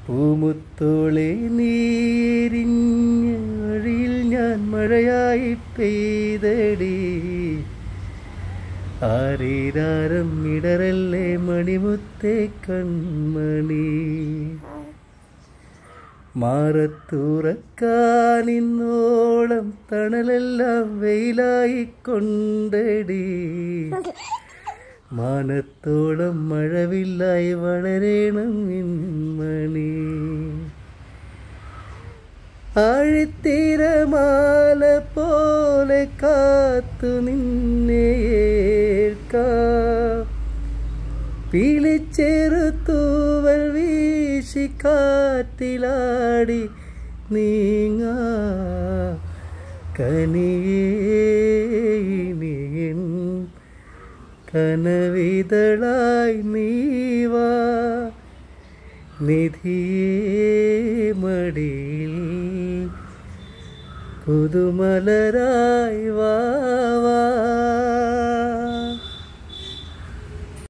പൂമുത്തോളെ നീരിഞ്ഞ വഴിയിൽ ഞാൻ മഴയായി പെയ്തടി ആരീരാരം ഇടറല്ലേ മണിമുത്തേ കൺമണി മാറത്തുറക്കാനിന്നോളം തണലെല്ലാം വെയിലായി കൊണ്ടടി മാനത്തോളം മഴവില്ലായി വളരേണം നിന്മണി ആഴിത്തീരമാല പോലെ കാത്തു നിന്നെ ഏൽക്കാം പിളിച്ചെറുത്തൂവൽ വീശി കാറ്റിലാടി നീങ്ങാ കനിയേനിയൻ കനവിതളായി നീവാ നിധിയേ മടിയിൽ പുതുമലരായി വാവാ